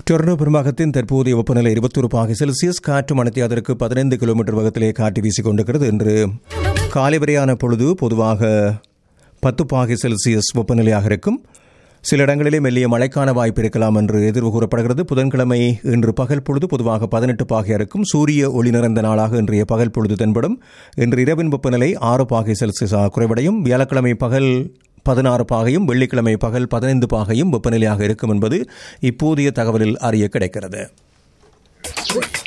டொர்னோ பெரும்பாகத்தின் தற்போதைய வெப்பநிலை இருபத்தொரு பாகை செல்சியஸ் காற்று மணத்தி அதற்கு பதினைந்து கிலோமீட்டர் வேகத்திலே காற்று வீசிக் கொண்டிருக்கிறது என்று காலை வரையான பொழுது பொதுவாக பத்து பாகை செல்சியஸ் வெப்பநிலையாக இருக்கும் சில இடங்களிலே மெல்லிய மழைக்கான வாய்ப்பு இருக்கலாம் என்று எதிர்வு கூறப்படுகிறது புதன்கிழமை இன்று பகல் பொழுது பொதுவாக பதினெட்டு பாகை இருக்கும் சூரிய ஒளி நிறைந்த நாளாக இன்றைய பகல் பொழுது தென்படும் இன்று இரவின் வெப்பநிலை ஆறு பாகை செல்சியஸாக குறைவடையும் வியாழக்கிழமை பகல் பதினாறு பாகையும் வெள்ளிக்கிழமை பகல் பதினைந்து பாகையும் வெப்பநிலையாக இருக்கும் என்பது இப்போதைய தகவலில் அறிய கிடைக்கிறது